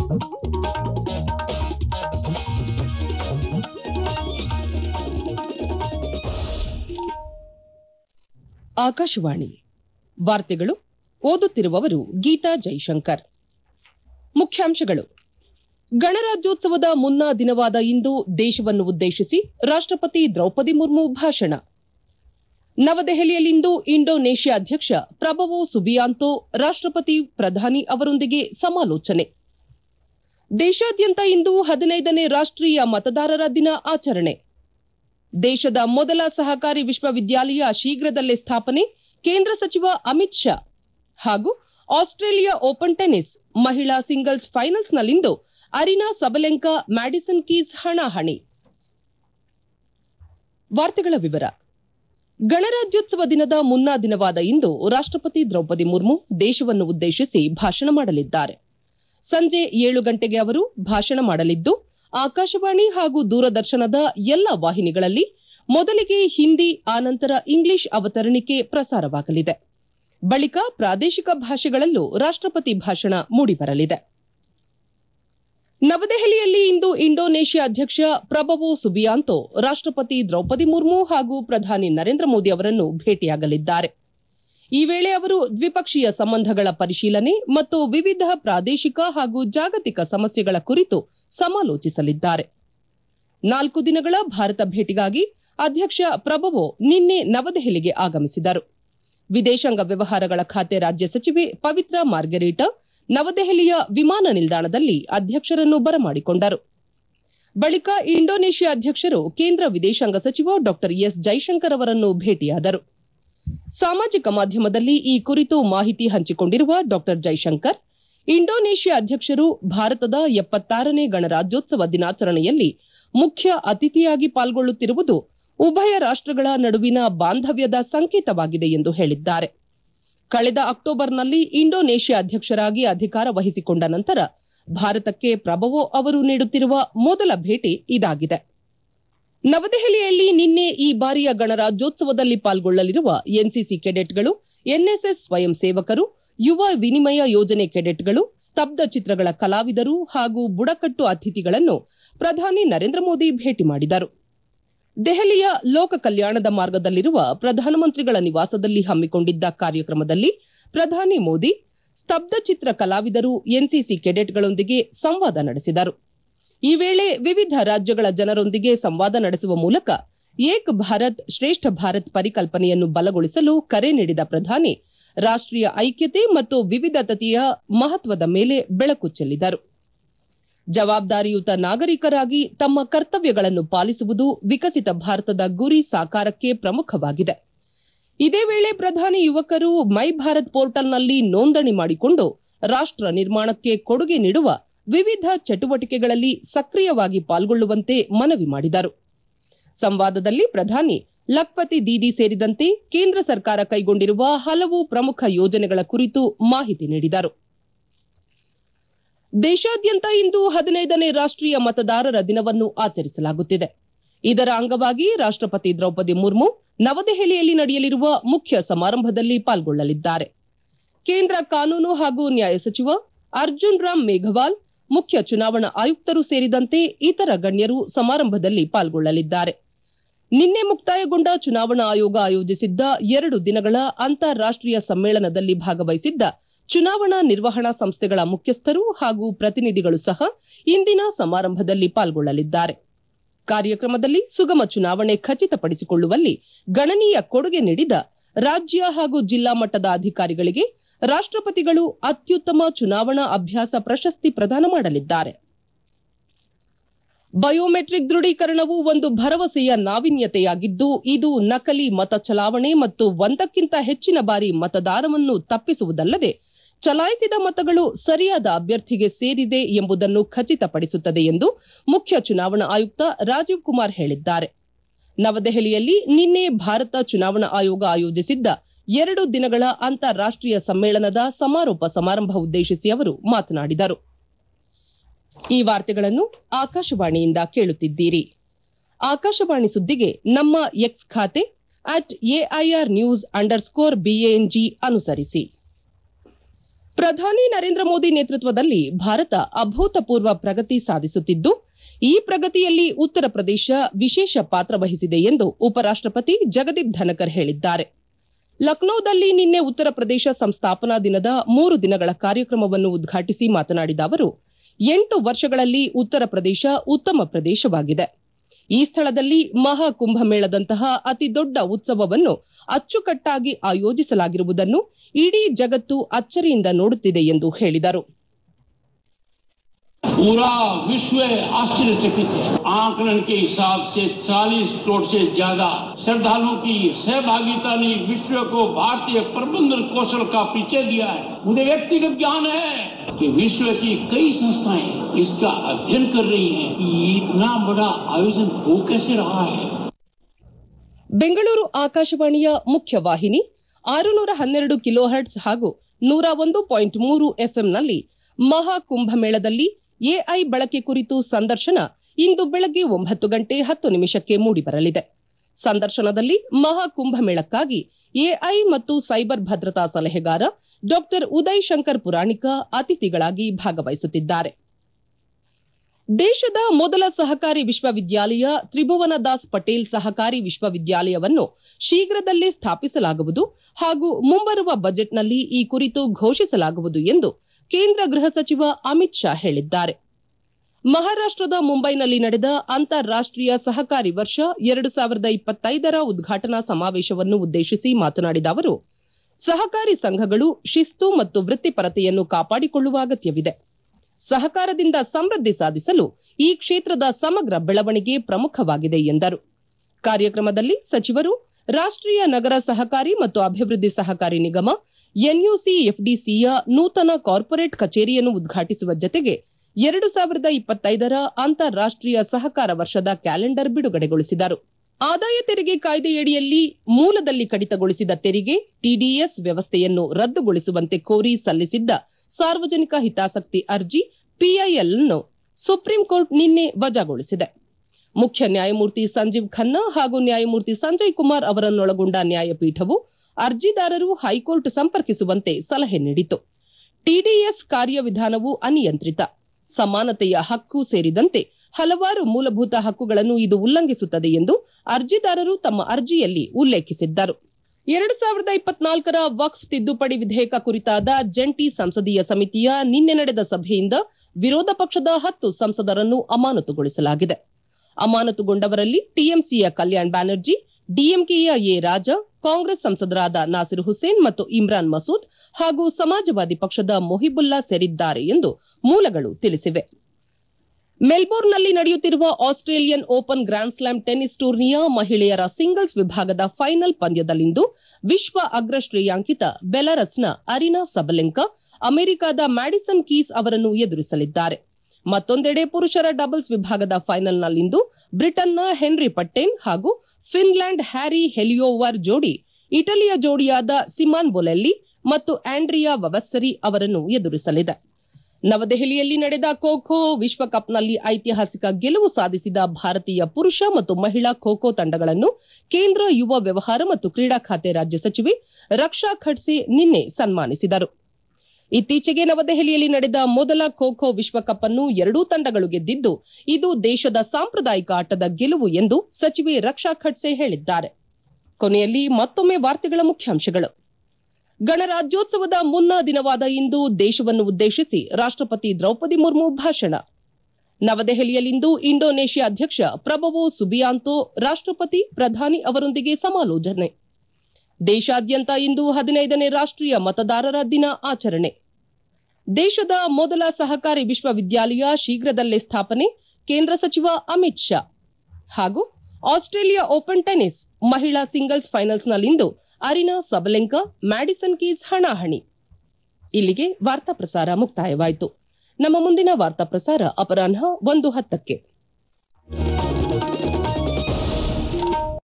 ಆಕಾಶವಾಣಿ ವಾರ್ತೆಗಳು ಓದುತ್ತಿರುವವರು ಗೀತಾ ಜೈಶಂಕರ್ ಮುಖ್ಯಾಂಶಗಳು ಗಣರಾಜ್ಯೋತ್ಸವದ ಮುನ್ನಾ ದಿನವಾದ ಇಂದು ದೇಶವನ್ನು ಉದ್ದೇಶಿಸಿ ರಾಷ್ಟಪತಿ ದ್ರೌಪದಿ ಮುರ್ಮು ಭಾಷಣ ನವದೆಹಲಿಯಲ್ಲಿಂದು ಇಂಡೋನೇಷ್ಯಾ ಅಧ್ಯಕ್ಷ ಪ್ರಬವೋ ಸುಬಿಯಾಂತೋ ರಾಷ್ಟಪತಿ ಪ್ರಧಾನಿ ಅವರೊಂದಿಗೆ ಸಮಾಲೋಚನೆ ದೇಶಾದ್ಯಂತ ಇಂದು ಹದಿನೈದನೇ ರಾಷ್ಟೀಯ ಮತದಾರರ ದಿನ ಆಚರಣೆ ದೇಶದ ಮೊದಲ ಸಹಕಾರಿ ವಿಶ್ವವಿದ್ಯಾಲಯ ಶೀಘ್ರದಲ್ಲೇ ಸ್ಥಾಪನೆ ಕೇಂದ್ರ ಸಚಿವ ಅಮಿತ್ ಶಾ ಹಾಗೂ ಆಸ್ಟ್ರೇಲಿಯಾ ಓಪನ್ ಟೆನಿಸ್ ಮಹಿಳಾ ಸಿಂಗಲ್ಸ್ ಫೈನಲ್ಸ್ನಲ್ಲಿಂದು ಅರಿನಾ ಸಬಲೆಂಕಾ ಮ್ಯಾಡಿಸನ್ ಕೀಸ್ ಹಣಾಹಣಿ ವಾರ್ತೆಗಳ ವಿವರ ಗಣರಾಜ್ಯೋತ್ಸವ ದಿನದ ಮುನ್ನಾ ದಿನವಾದ ಇಂದು ರಾಷ್ಟಪತಿ ದ್ರೌಪದಿ ಮುರ್ಮು ದೇಶವನ್ನು ಉದ್ದೇಶಿಸಿ ಭಾಷಣ ಮಾಡಲಿದ್ದಾರೆ ಸಂಜೆ ಏಳು ಗಂಟೆಗೆ ಅವರು ಭಾಷಣ ಮಾಡಲಿದ್ದು ಆಕಾಶವಾಣಿ ಹಾಗೂ ದೂರದರ್ಶನದ ಎಲ್ಲ ವಾಹಿನಿಗಳಲ್ಲಿ ಮೊದಲಿಗೆ ಹಿಂದಿ ಆನಂತರ ಇಂಗ್ಲಿಷ್ ಅವತರಣಿಕೆ ಪ್ರಸಾರವಾಗಲಿದೆ ಬಳಿಕ ಪ್ರಾದೇಶಿಕ ಭಾಷೆಗಳಲ್ಲೂ ರಾಷ್ಟಪತಿ ಭಾಷಣ ಮೂಡಿಬರಲಿದೆ ನವದೆಹಲಿಯಲ್ಲಿ ಇಂದು ಇಂಡೋನೇಷ್ಯಾ ಅಧ್ಯಕ್ಷ ಪ್ರಬವೋ ಸುಬಿಯಾಂತೋ ರಾಷ್ಟಪತಿ ದ್ರೌಪದಿ ಮುರ್ಮು ಹಾಗೂ ಪ್ರಧಾನಿ ನರೇಂದ್ರ ಮೋದಿ ಅವರನ್ನು ಭೇಟಿಯಾಗಲಿದ್ದಾರೆ ಈ ವೇಳೆ ಅವರು ದ್ವಿಪಕ್ಷೀಯ ಸಂಬಂಧಗಳ ಪರಿಶೀಲನೆ ಮತ್ತು ವಿವಿಧ ಪ್ರಾದೇಶಿಕ ಹಾಗೂ ಜಾಗತಿಕ ಸಮಸ್ಯೆಗಳ ಕುರಿತು ಸಮಾಲೋಚಿಸಲಿದ್ದಾರೆ ನಾಲ್ಕು ದಿನಗಳ ಭಾರತ ಭೇಟಿಗಾಗಿ ಅಧ್ಯಕ್ಷ ಪ್ರಬವೋ ನಿನ್ನೆ ನವದೆಹಲಿಗೆ ಆಗಮಿಸಿದರು ವಿದೇಶಾಂಗ ವ್ಯವಹಾರಗಳ ಖಾತೆ ರಾಜ್ಯ ಸಚಿವೆ ಪವಿತ್ರಾ ಮಾರ್ಗೆರಿಟಾ ನವದೆಹಲಿಯ ವಿಮಾನ ನಿಲ್ದಾಣದಲ್ಲಿ ಅಧ್ಯಕ್ಷರನ್ನು ಬರಮಾಡಿಕೊಂಡರು ಬಳಿಕ ಇಂಡೋನೇಷ್ಯಾ ಅಧ್ಯಕ್ಷರು ಕೇಂದ್ರ ವಿದೇಶಾಂಗ ಸಚಿವ ಡಾ ಎಸ್ ಜೈಶಂಕರ್ ಅವರನ್ನು ಭೇಟಿಯಾದರು ಸಾಮಾಜಿಕ ಮಾಧ್ಯಮದಲ್ಲಿ ಈ ಕುರಿತು ಮಾಹಿತಿ ಹಂಚಿಕೊಂಡಿರುವ ಡಾ ಜೈಶಂಕರ್ ಇಂಡೋನೇಷ್ಯಾ ಅಧ್ಯಕ್ಷರು ಭಾರತದ ಎಪ್ಪತ್ತಾರನೇ ಗಣರಾಜ್ಯೋತ್ಸವ ದಿನಾಚರಣೆಯಲ್ಲಿ ಮುಖ್ಯ ಅತಿಥಿಯಾಗಿ ಪಾಲ್ಗೊಳ್ಳುತ್ತಿರುವುದು ಉಭಯ ರಾಷ್ಟಗಳ ನಡುವಿನ ಬಾಂಧವ್ಯದ ಸಂಕೇತವಾಗಿದೆ ಎಂದು ಹೇಳಿದ್ದಾರೆ ಕಳೆದ ಅಕ್ಟೋಬರ್ನಲ್ಲಿ ಇಂಡೋನೇಷ್ಯಾ ಅಧ್ಯಕ್ಷರಾಗಿ ಅಧಿಕಾರ ವಹಿಸಿಕೊಂಡ ನಂತರ ಭಾರತಕ್ಕೆ ಪ್ರಬವೋ ಅವರು ನೀಡುತ್ತಿರುವ ಮೊದಲ ಭೇಟಿ ಇದಾಗಿದೆ ನವದೆಹಲಿಯಲ್ಲಿ ನಿನ್ನೆ ಈ ಬಾರಿಯ ಗಣರಾಜ್ಯೋತ್ಸವದಲ್ಲಿ ಪಾಲ್ಗೊಳ್ಳಲಿರುವ ಎನ್ಸಿಸಿ ಕೆಡೆಟ್ಗಳು ಎನ್ಎಸ್ಎಸ್ ಸ್ವಯಂ ಸೇವಕರು ಯುವ ವಿನಿಮಯ ಯೋಜನೆ ಕೆಡೆಟ್ಗಳು ಸ್ತಬ್ಧ ಚಿತ್ರಗಳ ಕಲಾವಿದರು ಹಾಗೂ ಬುಡಕಟ್ಟು ಅತಿಥಿಗಳನ್ನು ಪ್ರಧಾನಿ ನರೇಂದ್ರ ಮೋದಿ ಭೇಟಿ ಮಾಡಿದರು ದೆಹಲಿಯ ಲೋಕ ಕಲ್ಯಾಣದ ಮಾರ್ಗದಲ್ಲಿರುವ ಪ್ರಧಾನಮಂತ್ರಿಗಳ ನಿವಾಸದಲ್ಲಿ ಹಮ್ಮಿಕೊಂಡಿದ್ದ ಕಾರ್ಯಕ್ರಮದಲ್ಲಿ ಪ್ರಧಾನಿ ಮೋದಿ ಸ್ತಬ್ಧ ಚಿತ್ರ ಕಲಾವಿದರು ಎನ್ಸಿಸಿ ಕೆಡೆಟ್ಗಳೊಂದಿಗೆ ಸಂವಾದ ನಡೆಸಿದರು ಈ ವೇಳೆ ವಿವಿಧ ರಾಜ್ಯಗಳ ಜನರೊಂದಿಗೆ ಸಂವಾದ ನಡೆಸುವ ಮೂಲಕ ಏಕ್ ಭಾರತ್ ಶ್ರೇಷ್ಠ ಭಾರತ್ ಪರಿಕಲ್ಪನೆಯನ್ನು ಬಲಗೊಳಿಸಲು ಕರೆ ನೀಡಿದ ಪ್ರಧಾನಿ ರಾಷ್ಟೀಯ ಐಕ್ಯತೆ ಮತ್ತು ವಿವಿಧತೆಯ ಮಹತ್ವದ ಮೇಲೆ ಬೆಳಕು ಚೆಲ್ಲಿದರು ಜವಾಬ್ದಾರಿಯುತ ನಾಗರಿಕರಾಗಿ ತಮ್ಮ ಕರ್ತವ್ಯಗಳನ್ನು ಪಾಲಿಸುವುದು ವಿಕಸಿತ ಭಾರತದ ಗುರಿ ಸಾಕಾರಕ್ಕೆ ಪ್ರಮುಖವಾಗಿದೆ ಇದೇ ವೇಳೆ ಪ್ರಧಾನಿ ಯುವಕರು ಮೈ ಭಾರತ್ ಪೋರ್ಟಲ್ನಲ್ಲಿ ನೋಂದಣಿ ಮಾಡಿಕೊಂಡು ರಾಷ್ಟ ನಿರ್ಮಾಣಕ್ಕೆ ಕೊಡುಗೆ ನೀಡುವ ವಿವಿಧ ಚಟುವಟಿಕೆಗಳಲ್ಲಿ ಸಕ್ರಿಯವಾಗಿ ಪಾಲ್ಗೊಳ್ಳುವಂತೆ ಮನವಿ ಮಾಡಿದರು ಸಂವಾದದಲ್ಲಿ ಪ್ರಧಾನಿ ಲಖ್ಪತಿ ದೀದಿ ಸೇರಿದಂತೆ ಕೇಂದ್ರ ಸರ್ಕಾರ ಕೈಗೊಂಡಿರುವ ಹಲವು ಪ್ರಮುಖ ಯೋಜನೆಗಳ ಕುರಿತು ಮಾಹಿತಿ ನೀಡಿದರು ದೇಶಾದ್ಯಂತ ಇಂದು ಹದಿನೈದನೇ ರಾಷ್ಟೀಯ ಮತದಾರರ ದಿನವನ್ನು ಆಚರಿಸಲಾಗುತ್ತಿದೆ ಇದರ ಅಂಗವಾಗಿ ರಾಷ್ಟಪತಿ ದ್ರೌಪದಿ ಮುರ್ಮು ನವದೆಹಲಿಯಲ್ಲಿ ನಡೆಯಲಿರುವ ಮುಖ್ಯ ಸಮಾರಂಭದಲ್ಲಿ ಪಾಲ್ಗೊಳ್ಳಲಿದ್ದಾರೆ ಕೇಂದ್ರ ಕಾನೂನು ಹಾಗೂ ನ್ಯಾಯ ಸಚಿವ ಅರ್ಜುನ್ ರಾಮ್ ಮೇಘವಾಲ್ ಮುಖ್ಯ ಚುನಾವಣಾ ಆಯುಕ್ತರು ಸೇರಿದಂತೆ ಇತರ ಗಣ್ಯರು ಸಮಾರಂಭದಲ್ಲಿ ಪಾಲ್ಗೊಳ್ಳಲಿದ್ದಾರೆ ನಿನ್ನೆ ಮುಕ್ತಾಯಗೊಂಡ ಚುನಾವಣಾ ಆಯೋಗ ಆಯೋಜಿಸಿದ್ದ ಎರಡು ದಿನಗಳ ಅಂತಾರಾಷ್ಟೀಯ ಸಮ್ಮೇಳನದಲ್ಲಿ ಭಾಗವಹಿಸಿದ್ದ ಚುನಾವಣಾ ನಿರ್ವಹಣಾ ಸಂಸ್ಥೆಗಳ ಮುಖ್ಯಸ್ಥರು ಹಾಗೂ ಪ್ರತಿನಿಧಿಗಳು ಸಹ ಇಂದಿನ ಸಮಾರಂಭದಲ್ಲಿ ಪಾಲ್ಗೊಳ್ಳಲಿದ್ದಾರೆ ಕಾರ್ಯಕ್ರಮದಲ್ಲಿ ಸುಗಮ ಚುನಾವಣೆ ಖಚಿತಪಡಿಸಿಕೊಳ್ಳುವಲ್ಲಿ ಗಣನೀಯ ಕೊಡುಗೆ ನೀಡಿದ ರಾಜ್ಯ ಹಾಗೂ ಜಿಲ್ಲಾ ಮಟ್ಟದ ಅಧಿಕಾರಿಗಳಿಗೆ ರಾಷ್ಟಪತಿಗಳು ಅತ್ಯುತ್ತಮ ಚುನಾವಣಾ ಅಭ್ಯಾಸ ಪ್ರಶಸ್ತಿ ಪ್ರದಾನ ಮಾಡಲಿದ್ದಾರೆ ಬಯೋಮೆಟ್ರಿಕ್ ದೃಢೀಕರಣವು ಒಂದು ಭರವಸೆಯ ನಾವೀನ್ಯತೆಯಾಗಿದ್ದು ಇದು ನಕಲಿ ಮತ ಚಲಾವಣೆ ಮತ್ತು ಒಂದಕ್ಕಿಂತ ಹೆಚ್ಚಿನ ಬಾರಿ ಮತದಾನವನ್ನು ತಪ್ಪಿಸುವುದಲ್ಲದೆ ಚಲಾಯಿಸಿದ ಮತಗಳು ಸರಿಯಾದ ಅಭ್ಯರ್ಥಿಗೆ ಸೇರಿದೆ ಎಂಬುದನ್ನು ಖಚಿತಪಡಿಸುತ್ತದೆ ಎಂದು ಮುಖ್ಯ ಚುನಾವಣಾ ಆಯುಕ್ತ ರಾಜೀವ್ ಕುಮಾರ್ ಹೇಳಿದ್ದಾರೆ ನವದೆಹಲಿಯಲ್ಲಿ ನಿನ್ನೆ ಭಾರತ ಚುನಾವಣಾ ಆಯೋಗ ಆಯೋಜಿಸಿದ್ದ ಎರಡು ದಿನಗಳ ಅಂತಾರಾಷ್ಟೀಯ ಸಮ್ಮೇಳನದ ಸಮಾರೋಪ ಸಮಾರಂಭ ಉದ್ದೇಶಿಸಿ ಅವರು ಮಾತನಾಡಿದರು ಈ ವಾರ್ತೆಗಳನ್ನು ಆಕಾಶವಾಣಿಯಿಂದ ಕೇಳುತ್ತಿದ್ದೀರಿ ಆಕಾಶವಾಣಿ ಸುದ್ದಿಗೆ ನಮ್ಮ ಎಕ್ಸ್ ಖಾತೆ at AIR news under score BANG ಅನುಸರಿಸಿ ಪ್ರಧಾನಿ ನರೇಂದ್ರ ಮೋದಿ ನೇತೃತ್ವದಲ್ಲಿ ಭಾರತ ಅಭೂತಪೂರ್ವ ಪ್ರಗತಿ ಸಾಧಿಸುತ್ತಿದ್ದು ಈ ಪ್ರಗತಿಯಲ್ಲಿ ಉತ್ತರ ಪ್ರದೇಶ ವಿಶೇಷ ಪಾತ್ರ ವಹಿಸಿದೆ ಎಂದು ಉಪರಾಷ್ಟಪತಿ ಜಗದೀಪ್ ಧನಕರ್ ಹೇಳಿದ್ದಾರೆ ಲಕ್ನೋದಲ್ಲಿ ನಿನ್ನೆ ಉತ್ತರ ಪ್ರದೇಶ ಸಂಸ್ಥಾಪನಾ ದಿನದ ಮೂರು ದಿನಗಳ ಕಾರ್ಯಕ್ರಮವನ್ನು ಉದ್ಘಾಟಿಸಿ ಮಾತನಾಡಿದ ಅವರು ಎಂಟು ವರ್ಷಗಳಲ್ಲಿ ಉತ್ತರ ಪ್ರದೇಶ ಉತ್ತಮ ಪ್ರದೇಶವಾಗಿದೆ ಈ ಸ್ಥಳದಲ್ಲಿ ಮಹಾಕುಂಭಮೇಳದಂತಹ ಅತಿದೊಡ್ಡ ಉತ್ಸವವನ್ನು ಅಚ್ಚುಕಟ್ಟಾಗಿ ಆಯೋಜಿಸಲಾಗಿರುವುದನ್ನು ಇಡೀ ಜಗತ್ತು ಅಚ್ಚರಿಯಿಂದ ನೋಡುತ್ತಿದೆ ಎಂದು ಹೇಳಿದರು पूरा विश्व आश्चर्यचकित है आंकलन के हिसाब से 40 करोड़ से ज्यादा श्रद्धालुओं की सहभागिता ने विश्व को भारतीय प्रबंधन कौशल का परिचय दिया है मुझे व्यक्तिगत ज्ञान है कि विश्व की कई संस्थाएं इसका अध्ययन कर रही हैं कि इतना बड़ा आयोजन हो कैसे रहा है ಬೆಂಗಳೂರು ಆಕಾಶವಾಣಿಯ ಮುಖ್ಯ ವಾಹಿನಿ ಆರುನೂರ ಹನ್ನೆರಡು ಕಿಲೋ ಹರ್ಟ್ಸ್ ಹಾಗೂ ನೂರ ಒಂದು ಪಾಯಿಂಟ್ ಮೂರು ಎಫ್ಎಂನಲ್ಲಿ ಮಹಾಕುಂಭಮೇಳದಲ್ಲಿ ಎಐ ಬಳಕೆ ಕುರಿತು ಸಂದರ್ಶನ ಇಂದು ಬೆಳಗ್ಗೆ ಒಂಬತ್ತು ಗಂಟೆ ಹತ್ತು ನಿಮಿಷಕ್ಕೆ ಮೂಡಿಬರಲಿದೆ ಸಂದರ್ಶನದಲ್ಲಿ ಮಹಾಕುಂಭಮೇಳಕ್ಕಾಗಿ ಎಐ ಮತ್ತು ಸೈಬರ್ ಭದ್ರತಾ ಸಲಹೆಗಾರ ಡಾ ಉದಯ್ ಶಂಕರ್ ಪುರಾಣಿಕ ಅತಿಥಿಗಳಾಗಿ ಭಾಗವಹಿಸುತ್ತಿದ್ದಾರೆ ದೇಶದ ಮೊದಲ ಸಹಕಾರಿ ವಿಶ್ವವಿದ್ಯಾಲಯ ತ್ರಿಭುವನ ದಾಸ್ ಪಟೇಲ್ ಸಹಕಾರಿ ವಿಶ್ವವಿದ್ಯಾಲಯವನ್ನು ಶೀಘ್ರದಲ್ಲೇ ಸ್ಥಾಪಿಸಲಾಗುವುದು ಹಾಗೂ ಮುಂಬರುವ ಬಜೆಟ್ನಲ್ಲಿ ಈ ಕುರಿತು ಘೋಷಿಸಲಾಗುವುದು ಎಂದು ಕೇಂದ್ರ ಗೃಹ ಸಚಿವ ಅಮಿತ್ ಶಾ ಹೇಳಿದ್ದಾರೆ ಮಹಾರಾಷ್ಟದ ಮುಂಬೈನಲ್ಲಿ ನಡೆದ ಅಂತಾರಾಷ್ಟೀಯ ಸಹಕಾರಿ ವರ್ಷ ಎರಡು ಸಾವಿರದ ಇಪ್ಪತ್ತೈದರ ಉದ್ಘಾಟನಾ ಸಮಾವೇಶವನ್ನು ಉದ್ದೇಶಿಸಿ ಮಾತನಾಡಿದ ಅವರು ಸಹಕಾರಿ ಸಂಘಗಳು ಶಿಸ್ತು ಮತ್ತು ವೃತ್ತಿಪರತೆಯನ್ನು ಕಾಪಾಡಿಕೊಳ್ಳುವ ಅಗತ್ಯವಿದೆ ಸಹಕಾರದಿಂದ ಸಮೃದ್ಧಿ ಸಾಧಿಸಲು ಈ ಕ್ಷೇತ್ರದ ಸಮಗ್ರ ಬೆಳವಣಿಗೆ ಪ್ರಮುಖವಾಗಿದೆ ಎಂದರು ಕಾರ್ಯಕ್ರಮದಲ್ಲಿ ಸಚಿವರು ರಾಷ್ಟೀಯ ನಗರ ಸಹಕಾರಿ ಮತ್ತು ಅಭಿವೃದ್ಧಿ ಸಹಕಾರಿ ನಿಗಮ ಎನ್ಯುಸಿ ಎಫ್ಡಿಸಿಯ ನೂತನ ಕಾರ್ಪೊರೇಟ್ ಕಚೇರಿಯನ್ನು ಉದ್ಘಾಟಿಸುವ ಜತೆಗೆ ಎರಡು ಸಾವಿರದ ಇಪ್ಪತ್ತೈದರ ಅಂತಾರಾಷ್ಟೀಯ ಸಹಕಾರ ವರ್ಷದ ಕ್ಯಾಲೆಂಡರ್ ಬಿಡುಗಡೆಗೊಳಿಸಿದರು ಆದಾಯ ತೆರಿಗೆ ಕಾಯ್ದೆಯಡಿಯಲ್ಲಿ ಮೂಲದಲ್ಲಿ ಕಡಿತಗೊಳಿಸಿದ ತೆರಿಗೆ ಟಿಡಿಎಸ್ ವ್ಯವಸ್ಥೆಯನ್ನು ರದ್ದುಗೊಳಿಸುವಂತೆ ಕೋರಿ ಸಲ್ಲಿಸಿದ್ದ ಸಾರ್ವಜನಿಕ ಹಿತಾಸಕ್ತಿ ಅರ್ಜಿ ಪಿಐಎಲ್ ಅನ್ನು ಸುಪ್ರೀಂ ಕೋರ್ಟ್ ನಿನ್ನೆ ವಜಾಗೊಳಿಸಿದೆ ಮುಖ್ಯ ನ್ಯಾಯಮೂರ್ತಿ ಸಂಜೀವ್ ಖನ್ನಾ ಹಾಗೂ ನ್ಯಾಯಮೂರ್ತಿ ಸಂಜಯ್ ಕುಮಾರ್ ಅವರನ್ನೊಳಗೊಂಡ ನ್ಯಾಯಪೀಠವು ಅರ್ಜಿದಾರರು ಹೈಕೋರ್ಟ್ ಸಂಪರ್ಕಿಸುವಂತೆ ಸಲಹೆ ನೀಡಿತು ಟಿಡಿಎಸ್ ಕಾರ್ಯವಿಧಾನವು ಅನಿಯಂತ್ರಿತ ಸಮಾನತೆಯ ಹಕ್ಕು ಸೇರಿದಂತೆ ಹಲವಾರು ಮೂಲಭೂತ ಹಕ್ಕುಗಳನ್ನು ಇದು ಉಲ್ಲಂಘಿಸುತ್ತದೆ ಎಂದು ಅರ್ಜಿದಾರರು ತಮ್ಮ ಅರ್ಜಿಯಲ್ಲಿ ಉಲ್ಲೇಖಿಸಿದ್ದರು ಎರಡು ಸಾವಿರದ ಇಪ್ಪತ್ನಾಲ್ಕರ ವಕ್ಫ್ ತಿದ್ದುಪಡಿ ವಿಧೇಯಕ ಕುರಿತಾದ ಜಂಟಿ ಸಂಸದೀಯ ಸಮಿತಿಯ ನಿನ್ನೆ ನಡೆದ ಸಭೆಯಿಂದ ವಿರೋಧ ಪಕ್ಷದ ಹತ್ತು ಸಂಸದರನ್ನು ಅಮಾನತುಗೊಳಿಸಲಾಗಿದೆ ಅಮಾನತುಗೊಂಡವರಲ್ಲಿ ಟಿಎಂಸಿಯ ಕಲ್ಯಾಣ್ ಬ್ಯಾನರ್ಜಿ ಡಿಎಂಕೆಯ ಎ ರಾಜಾ ಕಾಂಗ್ರೆಸ್ ಸಂಸದರಾದ ನಾಸಿರ್ ಹುಸೇನ್ ಮತ್ತು ಇಮ್ರಾನ್ ಮಸೂದ್ ಹಾಗೂ ಸಮಾಜವಾದಿ ಪಕ್ಷದ ಮೊಹಿಬುಲ್ಲಾ ಸೇರಿದ್ದಾರೆ ಎಂದು ಮೂಲಗಳು ತಿಳಿಸಿವೆ ಮೆಲ್ಬೋರ್ನ್ನಲ್ಲಿ ನಡೆಯುತ್ತಿರುವ Australian open grand slam tennis ಟೂರ್ನಿಯ ಮಹಿಳೆಯರ ಸಿಂಗಲ್ಸ್ ವಿಭಾಗದ ಫೈನಲ್ ಪಂದ್ಯದಲ್ಲಿಂದು ವಿಶ್ವ ಅಗ್ರ ಶ್ರೇಯಾಂಕಿತ ಬೆಲಾರಸ್ನ ಅರಿನಾ ಸಬಲೆಂಕಾ ಅಮೆರಿಕದ ಮ್ಯಾಡಿಸನ್ ಕೀಸ್ ಅವರನ್ನು ಎದುರಿಸಲಿದ್ದಾರೆ ಮತ್ತೊಂದೆಡೆ ಪುರುಷರ ಡಬಲ್ಸ್ ವಿಭಾಗದ ಫೈನಲ್ನಲ್ಲಿಂದು ಬ್ರಿಟನ್ನ ಹೆನ್ರಿ ಪಟ್ಟೇನ್ ಹಾಗೂ ಫಿನ್ಲ್ಯಾಂಡ್ ಹ್ಯಾರಿ ಹೆಲಿಯೋವರ್ ಜೋಡಿ ಇಟಲಿಯ ಜೋಡಿಯಾದ ಸಿಮಾನ್ ಬೊಲೆಲ್ಲಿ ಮತ್ತು ಆಂಡ್ರಿಯಾ ವವಸ್ಸರಿ ಅವರನ್ನು ಎದುರಿಸಲಿದೆ ನವದೆಹಲಿಯಲ್ಲಿ ನಡೆದ ಖೋ ಖೋ ವಿಶ್ವಕಪ್ನಲ್ಲಿ ಐತಿಹಾಸಿಕ ಗೆಲುವು ಸಾಧಿಸಿದ ಭಾರತೀಯ ಪುರುಷ ಮತ್ತು ಮಹಿಳಾ ಖೋ ಖೋ ತಂಡಗಳನ್ನು ಕೇಂದ್ರ ಯುವ ವ್ಯವಹಾರ ಮತ್ತು ಕ್ರೀಡಾ ಖಾತೆ ರಾಜ್ಯ ಸಚಿವೆ ರಕ್ಷಾ ಖಡ್ಸೆ ನಿನ್ನೆ ಸನ್ಮಾನಿಸಿದರು ಇತ್ತೀಚೆಗೆ ನವದೆಹಲಿಯಲ್ಲಿ ನಡೆದ ಮೊದಲ ಖೋ ಖೋ ವಿಶ್ವಕಪ್ ಅನ್ನು ಎರಡೂ ತಂಡಗಳು ಗೆದ್ದಿದ್ದು ಇದು ದೇಶದ ಸಾಂಪ್ರದಾಯಿಕ ಆಟದ ಗೆಲುವು ಎಂದು ಸಚಿವೆ ರಕ್ಷಾ ಖಡ್ಸೆ ಹೇಳಿದ್ದಾರೆ ಕೊನೆಯಲ್ಲಿ ಮತ್ತೊಮ್ಮೆ ವಾರ್ತೆಗಳ ಮುಖ್ಯಾಂಶಗಳು ಗಣರಾಜ್ಯೋತ್ಸವದ ಮುನ್ನಾ ದಿನವಾದ ಇಂದು ದೇಶವನ್ನು ಉದ್ದೇಶಿಸಿ ರಾಷ್ಟಪತಿ ದ್ರೌಪದಿ ಮುರ್ಮು ಭಾಷಣ ನವದೆಹಲಿಯಲ್ಲಿಂದು ಇಂಡೋನೇಷ್ಯಾ ಅಧ್ಯಕ್ಷ ಪ್ರಬವೋ ಸುಬಿಯಾಂತೋ ರಾಷ್ಟಪತಿ ಪ್ರಧಾನಿ ಅವರೊಂದಿಗೆ ಸಮಾಲೋಚನೆ ದೇಶಾದ್ಯಂತ ಇಂದು ಹದಿನೈದನೇ ರಾಷ್ಟೀಯ ಮತದಾರರ ದಿನ ಆಚರಣೆ ದೇಶದ ಮೊದಲ ಸಹಕಾರಿ ವಿಶ್ವವಿದ್ಯಾಲಯ ಶೀಘ್ರದಲ್ಲೇ ಸ್ಥಾಪನೆ ಕೇಂದ್ರ ಸಚಿವ ಅಮಿತ್ ಶಾ ಹಾಗೂ ಆಸ್ಟ್ರೇಲಿಯಾ ಓಪನ್ ಟೆನಿಸ್ ಮಹಿಳಾ ಸಿಂಗಲ್ಸ್ ಫೈನಲ್ಸ್ನಲ್ಲಿಂದು ಅರಿನಾ ಸಬಲೆಂಕಾ ಮ್ಯಾಡಿಸನ್ ಕೀಸ್ ಹಣಾಹಣಿ ಇಲ್ಲಿಗೆ ವಾರ್ತಾ ಪ್ರಸಾರ ಮುಕ್ತಾಯವಾಯಿತು ನಮ್ಮ ಮುಂದಿನ ವಾರ್ತಾ ಪ್ರಸಾರ ಅಪರಾಹ್ನ ಒಂದು ಹತ್ತಕ್ಕೆ